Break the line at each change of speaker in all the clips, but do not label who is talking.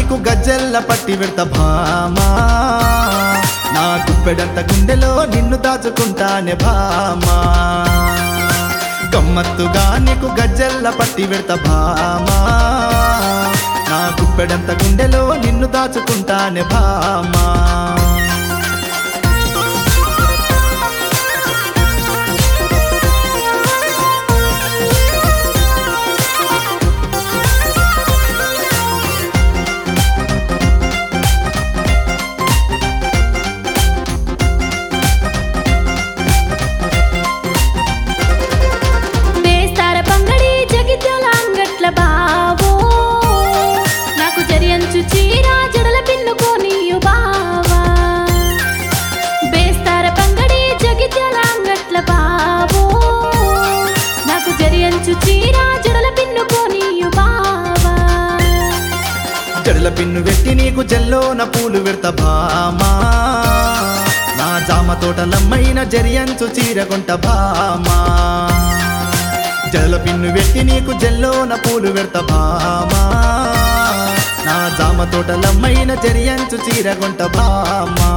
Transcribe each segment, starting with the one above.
నీకు గజ్జెల్ల పట్టి పెడత భామా నా గుప్పెడంత గుండెలో నిన్ను దాచుకుంటానే భామా గమ్మత్తుగా నీకు గజ్జెల్ల పట్టి పెడత భామా నా గుప్పెడంత గుండెలో నిన్ను దాచుకుంటానే భామా
బేస్తార పంగడి జగిత్యాల అంగట్ల బావో నాకు జరియంచు చీర జడల పిన్నుకోనియు బావా బేస్తార పంగడి జగిత్యాల అంగట్ల బావో నాకు జరియంచు చీర జడల పిన్నుకోనియు బావా
జడల పిన్ను పెట్టి నీకు జల్లోన పూలు పెడత భామా నా జామ తోటలమ్మైన జరియంచు చీరకొంట భామా జడల పిన్ను పెట్టి నీకు జల్లోన పూలు పెడత భామా నా జామ తోటలమ్మైన జరియంచు చీరకొంట భామా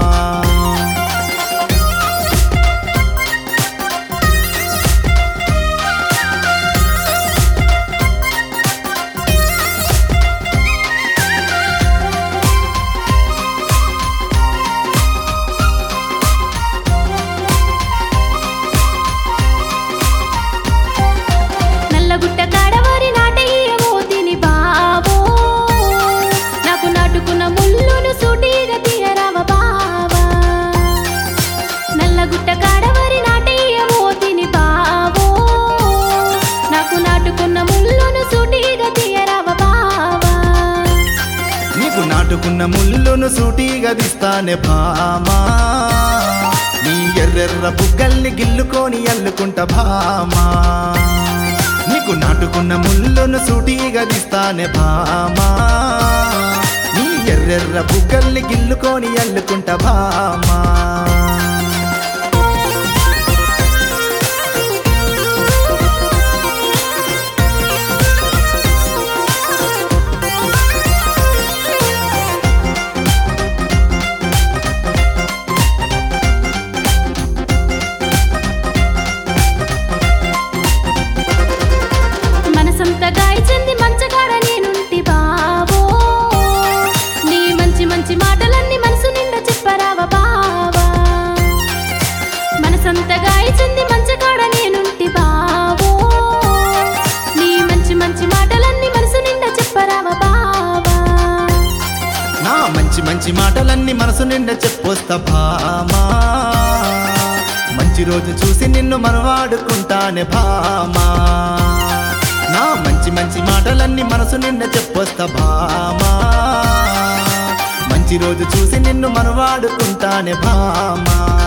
నల్లగుట్ట కాడవారి నాటయ్యేమో తిని బావో నాకు నాటుకున్న ముళ్ళును సూటిగా తీయరావ బావా నల్లగుట్ట కాడవారి నాటయ్యేమో తిని బావో నాకు నాటుకున్న ముళ్ళును సూటిగా తీయరావ బావా
నీకు నాటుకున్న ముళ్ళును సూటిగా దిస్తానే భామా నీ ఎర్రెర్ర బుగ్గల్ని గిల్లుకొని అల్లుకుంట భామా నీకు నాటుకున్న ముళ్ళును సూటిగా దిస్తానే భామా నీ ఎర్రెర్ర బుగ్గల్ని గిల్లుకొని అల్లుకుంట భామా
మనసంతా గాయచింది మంచగాడ నేనుంటి బావో నీ మంచి మంచి మాటలన్నీ మనసు నిండా చెప్పరావ బావా మనసంతా గాయచింది మంచగాడ నేనుంటి బావో నీ మంచి మంచి మాటలన్నీ మనసు నిండా చెప్పరావ బావా
నా మంచి మంచి మాటలన్నీ మనసు నిండా చెప్పొస్తా భామా మంచి రోజు చూసి నిన్ను మనవాడుకుంటానే భామా నా మంచి మంచి మాటలన్నీ మనసు నిండా చెప్పొస్తా భామా మంచి రోజు చూసి నిన్ను మనవాడుకుంటానే భామా